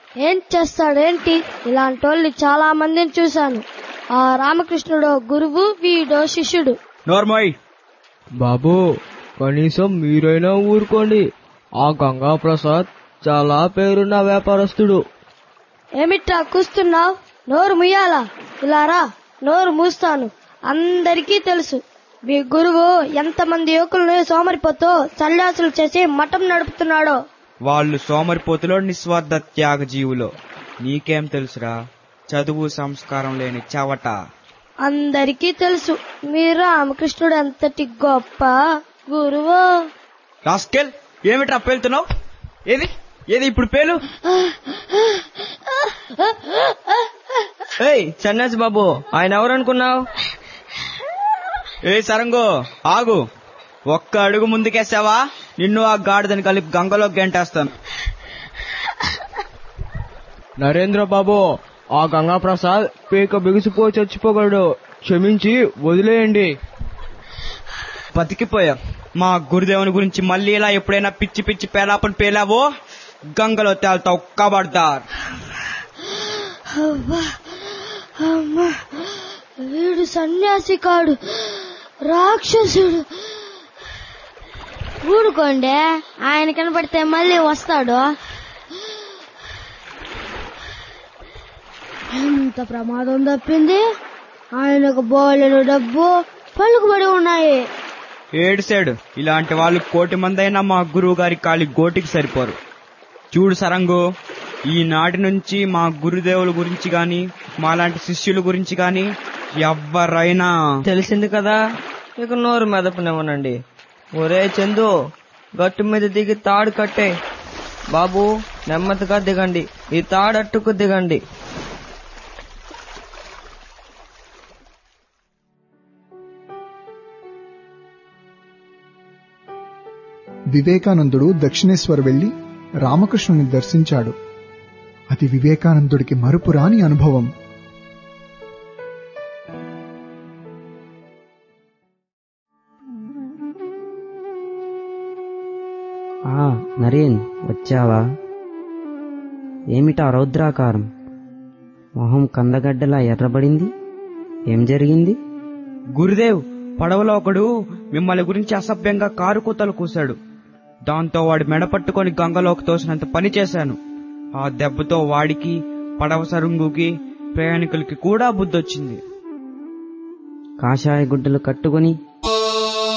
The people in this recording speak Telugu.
ఏం చేస్తాడేంటి ఇలాంటి వాళ్ళని చాలా మందిని చూశాను ఆ రామకృష్ణుడు గురువు వీడో శిష్యుడు నోర్మోయ్ బాబు కనీసం మీరైనా ఊరుకోండి ఆ గంగా ప్రసాద్ చాలా పేరున్న వ్యాపారస్తుడు ఏమిట్రా కూస్తున్నావు నోరు ముయ్యాలా ఇలా రా నోరు మూస్తాను అందరికీ తెలుసు మీ గురువు ఎంతమంది యువకులను సోమరిపోతూ సన్యాసులు చేసి మఠం నడుపుతున్నాడో వాళ్ళు సోమరిపోతులో నిస్వార్థ త్యాగ జీవులో నీకేం తెలుసురా చదువు సంస్కారం లేని చవట అందరికీ తెలుసు మీ రామకృష్ణుడు ఎంతటి గొప్ప గురువు రాస్కెల్ ఏమిట్రా పేలుతున్నావు ఏది ఏది ఇప్పుడు పేలు ఏయ్ సన్యాసి బాబు ఆయన ఎవరనుకున్నావు ఏ సరంగో ఆగు ఒక్క అడుగు ముందుకేసావా నిన్ను ఆ గాడిదని కలిపి గంగలో గెంటేస్తాను నరేంద్ర బాబు ఆ గంగా ప్రసాద్ పీక బిగుసిపోయి చచ్చిపోగలడు క్షమించి వదిలేయండి బతికిపోయా మా గురుదేవుని గురించి మళ్ళీ ఇలా ఎప్పుడైనా పిచ్చి పిచ్చి పేలాపని పేలావో గంగలో తేల్తావు కబడ్దార్ అవ్వా, అమ్మా, వీడు సన్యాసి కాడు రాక్షసుడు ఊడుకోండి ఆయన కనపడితే మళ్ళీ వస్తాడు ఎంత ప్రమాదం తప్పింది ఆయనకు బోలెడు డబ్బు పలుకుబడి ఉన్నాయి ఏడుసాడు ఇలాంటి వాళ్ళు కోటి మంది అయినా మా గురువు గారి కాలి గోటికి సరిపోరు చూడు సరంగు ఈనాటి నుంచి మా గురుదేవుల గురించి గాని మాలాంటి శిష్యుల గురించి గాని ఎవరైనా తెలిసింది కదా ఇక నోరు మెదపనివ్వనండి ఒరే చందు గట్టు మీద దిగి తాడు కట్టే బాబు నెమ్మదిగా దిగండి ఈ తాడు అట్టుకు దిగండి వివేకానందుడు దక్షిణేశ్వర్ వెళ్లి రామకృష్ణుని దర్శించాడు అది వివేకానందుడికి మరుపురాని అనుభవం ఆ నరేన్ వచ్చావా ఏమిటా రౌద్రాకారం మొహం కందగడ్డలా ఎర్రబడింది ఏం జరిగింది గురుదేవ్ పడవలో ఒకడు మిమ్మల్ని గురించి అసభ్యంగా కారు కూతలు కూశాడు దాంతో వాడి మెడ పట్టుకొని గంగలోకి తోసినంత పని చేశాను ఆ దెబ్బతో వాడికి పడవ సరుంగుకి ప్రయాణికులకి కూడా బుద్ధొచ్చింది కాషాయ గుడ్డలు కట్టుకుని